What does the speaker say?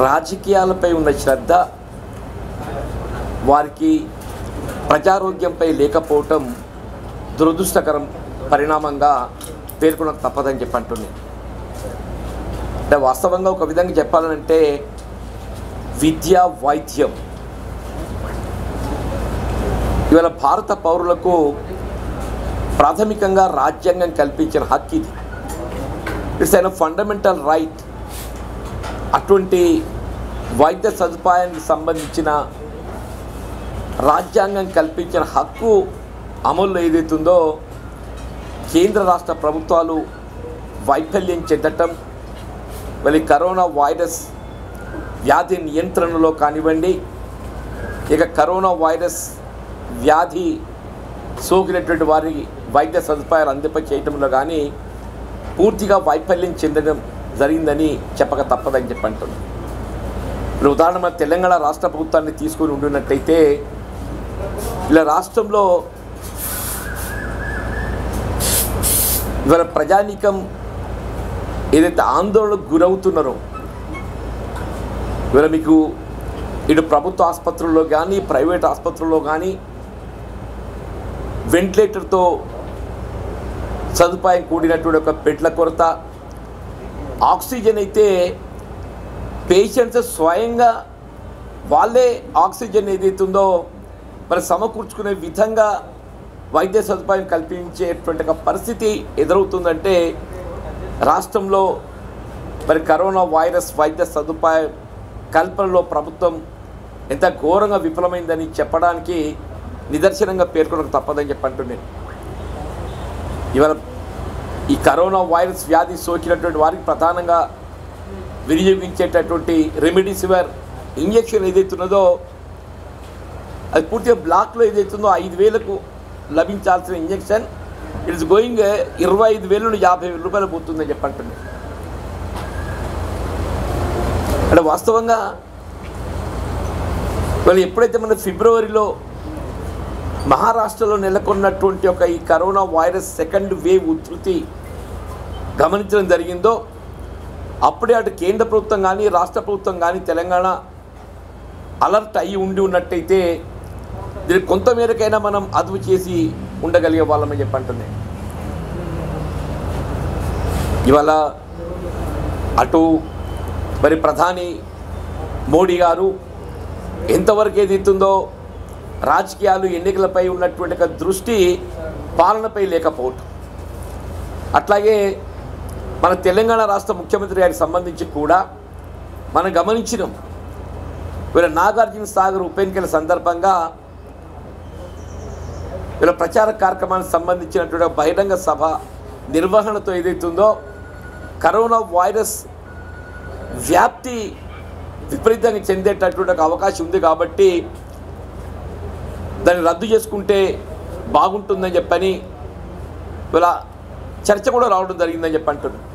రాజకీయాలపై ఉన్న శ్రద్ధ వారికి ప్రజారోగ్యంపై లేకపోవటం దురదృష్టకరం పరిణామంగా పేర్కొనక తప్పదని చెప్పి అంటుంది అంటే వాస్తవంగా ఒక విధంగా చెప్పాలంటే విద్య వైద్యం ఇవాళ భారత పౌరులకు ప్రాథమికంగా రాజ్యాంగం కల్పించిన హక్కు ఇది ఇట్స్ అయిన ఫండమెంటల్ రైట్ అటువంటి వైద్య సదుపాయానికి సంబంధించిన రాజ్యాంగం కల్పించిన హక్కు అమల్లో ఏదైతుందో కేంద్ర రాష్ట్ర ప్రభుత్వాలు వైఫల్యం చెందటం మళ్ళీ కరోనా వైరస్ వ్యాధి నియంత్రణలో కానివ్వండి ఇక కరోనా వైరస్ వ్యాధి సోకినటువంటి వారి వైద్య సదుపాయాలు అందింప చేయటంలో కానీ పూర్తిగా వైఫల్యం చెందడం జరిగిందని చెప్పక తప్పదని చెప్పి అంటున్నాను ఇప్పుడు ఉదాహరణ మన తెలంగాణ రాష్ట్ర ప్రభుత్వాన్ని తీసుకొని ఉండినట్టయితే ఇలా రాష్ట్రంలో ఇవాళ ప్రజానీకం ఏదైతే ఆందోళనకు గురవుతున్నారో ఇవాళ మీకు ఇటు ప్రభుత్వ ఆసుపత్రుల్లో కానీ ప్రైవేట్ ఆసుపత్రుల్లో కానీ వెంటిలేటర్తో సదుపాయం కూడినటువంటి ఒక బెడ్ల కొరత ఆక్సిజన్ అయితే పేషెంట్స్ స్వయంగా వాళ్ళే ఆక్సిజన్ ఏదైతుందో మరి సమకూర్చుకునే విధంగా వైద్య సదుపాయం కల్పించేటువంటి ఒక పరిస్థితి ఎదురవుతుందంటే రాష్ట్రంలో మరి కరోనా వైరస్ వైద్య సదుపాయం కల్పనలో ప్రభుత్వం ఎంత ఘోరంగా విఫలమైందని చెప్పడానికి నిదర్శనంగా పేర్కొనక తప్పదని చెప్పి అంటున్నాను ఇవాళ ఈ కరోనా వైరస్ వ్యాధి సోకినటువంటి వారికి ప్రధానంగా వినియోగించేటటువంటి రెమిడిసివర్ ఇంజెక్షన్ ఏదైతున్నదో అది పూర్తిగా బ్లాక్లో ఏదైతుందో ఐదు వేలకు లభించాల్సిన ఇంజెక్షన్ ఇట్స్ గోయింగ్ ఇరవై ఐదు వేల నుండి యాభై వేల రూపాయలు పోతుందని చెప్పంటుంది అంటే వాస్తవంగా వాళ్ళు ఎప్పుడైతే మన ఫిబ్రవరిలో మహారాష్ట్రలో నెలకొన్నటువంటి ఒక ఈ కరోనా వైరస్ సెకండ్ వేవ్ ఉధృతి గమనించడం జరిగిందో అప్పుడే అటు కేంద్ర ప్రభుత్వం కానీ రాష్ట్ర ప్రభుత్వం కానీ తెలంగాణ అలర్ట్ అయ్యి ఉండి ఉన్నట్టయితే దీనికి కొంత మేరకైనా మనం అదుపు చేసి ఉండగలిగే వాళ్ళమని చెప్పి అంటున్నాయి ఇవాళ అటు మరి ప్రధాని మోడీ గారు ఎంతవరకు ఏదైతుందో రాజకీయాలు ఎన్నికలపై ఉన్నటువంటి ఒక దృష్టి పాలనపై లేకపోవటం అట్లాగే మన తెలంగాణ రాష్ట్ర ముఖ్యమంత్రి గారికి సంబంధించి కూడా మనం గమనించినాం వీళ్ళ నాగార్జున సాగర్ ఉప ఎన్నికల సందర్భంగా వీళ్ళ ప్రచార కార్యక్రమానికి సంబంధించినటువంటి ఒక బహిరంగ సభ నిర్వహణతో ఏదైతుందో కరోనా వైరస్ వ్యాప్తి విపరీతంగా చెందేటటువంటి ఒక అవకాశం ఉంది కాబట్టి దాన్ని రద్దు చేసుకుంటే బాగుంటుందని చెప్పని ఇలా చర్చ కూడా రావడం జరిగిందని చెప్పి అంటున్నాను